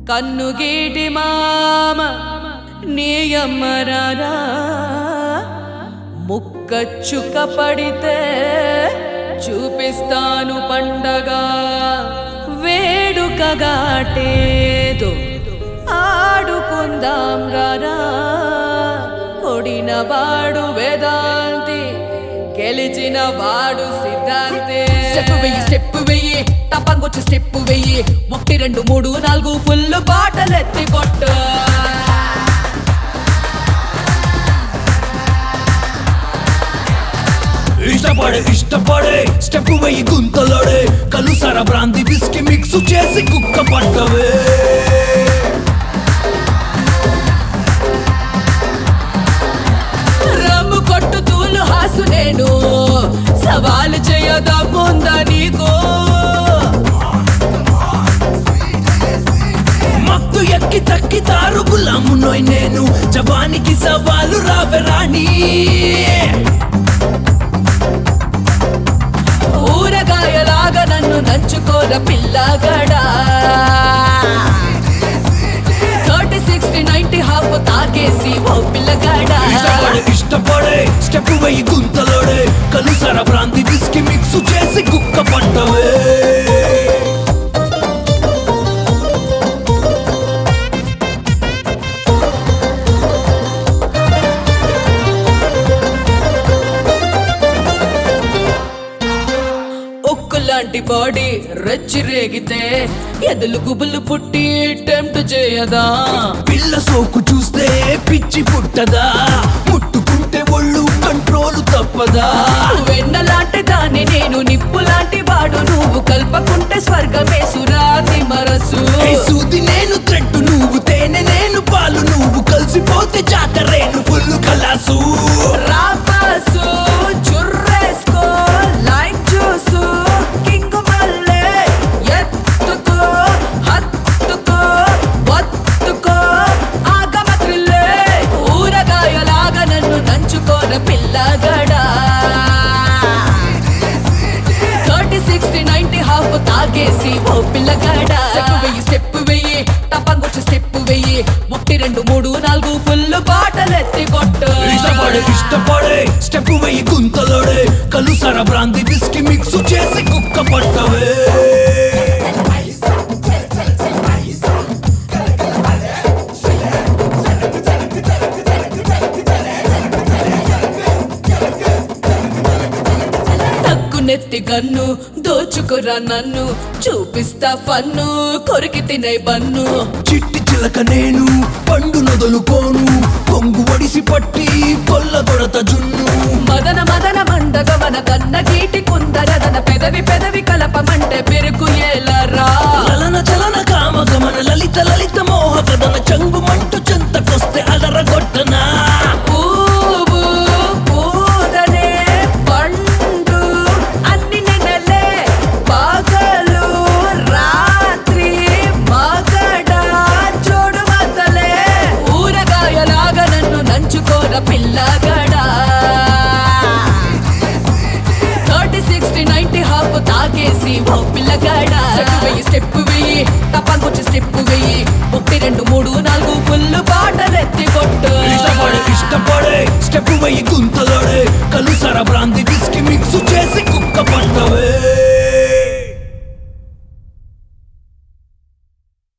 కన్నుగీటి మామ నీయమ్మరారా ముక్క చుక్క పడితే చూపిస్తాను పండగ వేడుకగాటేదో ఆడుకుందాం రారా ఒడిన వాడు వేదాంతి గెలిచిన వాడు సిద్ధాంతే స్టెప్ వెయ్యి స్టెప్ వెయ్యి టపంగొచ్చి స్టెప్ వెయ్యి ఒకటి రెండు మూడు నాలుగు ఫుల్ పాటలెత్తి కొట్టు ఇష్టపడే ఇష్టపడే స్టెప్ వెయ్యి గుంతలోడే కలుసర బ్రాంతి బిస్కి మిక్స్ చేసి కుక్క పట్టవే రమ్ము కొట్టు తూలు హాసు నేను సవాలు చేయదమ్ముందా నీకు మత్తు ఎక్కి తక్కి తారు గులాము నోయ్ నేను జవానికి సవాలు రావే రాణి ఊరగాయలాగా నన్ను నంచుకోర పిల్లగడా థర్టీ సిక్స్టీ నైన్టీ హాఫ్ తాకేసి ఓ పిల్లగాడా ఇష్టపడే ఇష్టపడే స్టెప్ వెయ్యి గుంతలోడే కలుసర బ్రాంతి బిస్కి మిక్స్ చేసి కుక్క పట్టవే ఉక్కు లాంటి బాడీ రెచ్చి రేగితే ఎదులు గుబులు పుట్టి టెంప్ట్ చేయదా పిల్ల సోకు చూస్తే పిచ్చి పుట్టదా ముట్టుకుంటే ఒళ్ళు కంట్రోల్ తప్పదా వెన్న లాంటి దాన్ని నేను నిప్పు లాంటి వాడు నువ్వు కల్పకుంటే స్వర్గమే సురాతి మరసు ఏ సూది నేను త్రెట్టు నువ్వు తేనె నేను పాలు నువ్వు కలిసిపోతే జాతరేను ఫుల్ కలాసు రాపాసు చుర్రేసుకో లైక్ చూసు కింగ్ మల్లె ఎత్తుకో హత్తుకో వత్తుకో ఆగమత్రిల్లే ఊరగాయలాగా నన్ను నంచుకోర పిల్లగడా థర్టీ సిక్స్టీ నైన్టీ హాఫ్ తాగేసి ఓ పిల్లగడా స్టెప్ వెయ్యి స్టెప్ వెయ్యి టపంగొచ్చి స్టెప్ వెయ్యి ఒకటి రెండు మూడు నాలుగు ఫుల్ పాటలెత్తి కొట్టు ఇష్టపడే ఇష్టపడే స్టెప్ వెయ్యి గుంతలోడే కలుసర బ్రాంతి బిస్కి మిక్స్ చేసి కుక్క పట్టవే తక్కు నెత్తి కన్ను దోచుకురా నన్ను చూపిస్తా ఫన్ను కొరికి తినే బన్ను చిట్టి చిలక నేను పండు నొదలుకోను కొంగు ఒడిసి పట్టి కొల్ల కొడత జున్ను మదన మదన మండగ మన కన్న గీటి కుందరదన పెదవి పెదవి కలపమంటే పెరుకు ఏలరా లలన చలన కామ గమన లలిత లలిత మోహ కదన చంగు మంటు చెంతకొస్తే అదరగొట్టనా పువ్వు పూదనే పండు అన్ని నెలలే పగలు రాత్రి మగడ చూడు మతలే ఊరగాయలాగా నన్ను నంచుకోర పిల్లగడా థర్టీ సిక్స్టీ నైన్టీ హాఫ్ తాగేసి ఓ పిల్లగాడా స్టెప్ వెయ్యి స్టెప్ వెయ్యి టపంగొచ్చి స్టెప్ వెయ్యి ఒకటి రెండు మూడు నాలుగు ఫుల్ పాటలెత్తి కొట్టు ఇష్టపడే ఇష్టపడే స్టెప్ వెయ్యి గుంతలోడే కలుసర బ్రాంతి బిస్కి